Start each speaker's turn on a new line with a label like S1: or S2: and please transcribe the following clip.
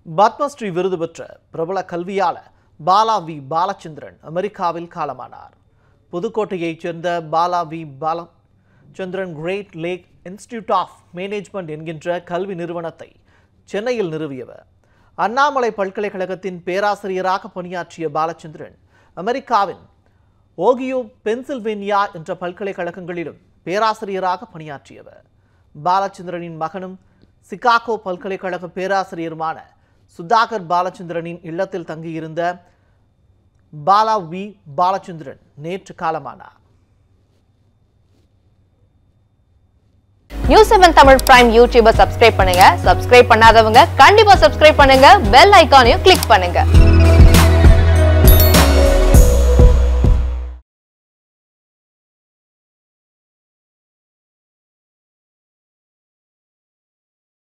S1: பத்மஸ்ரீ விருது பெற்ற பிரபல கல்வியாளர் பாலா வி பாலச்சந்திரன் அமெரிக்காவில் காலமானார் புதுக்கோட்டையைச் சேர்ந்த Bala V Balachandran Great Lake Institute of Management என்கின்ற கல்வி நிறுவனத்தை சென்னையில் நிறுவியவர் அண்ணாமலை பல்கலைக்கழகத்தின் பேராசிரியராக பணியாற்றிய பாலச்சந்திரன் அமெரிக்காவின் ஓகியோ பென்சில்வேனியா என்ற பல்கலைக்கழகங்களிலும் பேராசிரியராக பணியாற்றியவர் பாலச்சந்திரனின் மகனும் சிகாகோ பல்கலைக்கழக பேராசிரியருமான சுதாகர் பாலச்சந்திரனின் இல்லத்தில் தங்கியிருந்த பாலா வி பாலச்சந்திரன் நேற்று காலமானார்
S2: நியூஸ் செவன் தமிழ் பிரைம் யூடியூபை சப்ஸ்கிரைப் பண்ணுங்க சப்ஸ்கிரைப் பண்ணாதவங்க கண்டிப்பா சப்ஸ்கிரைப் பண்ணுங்க பெல் ஐகானையும் கிளிக் பண்ணுங்க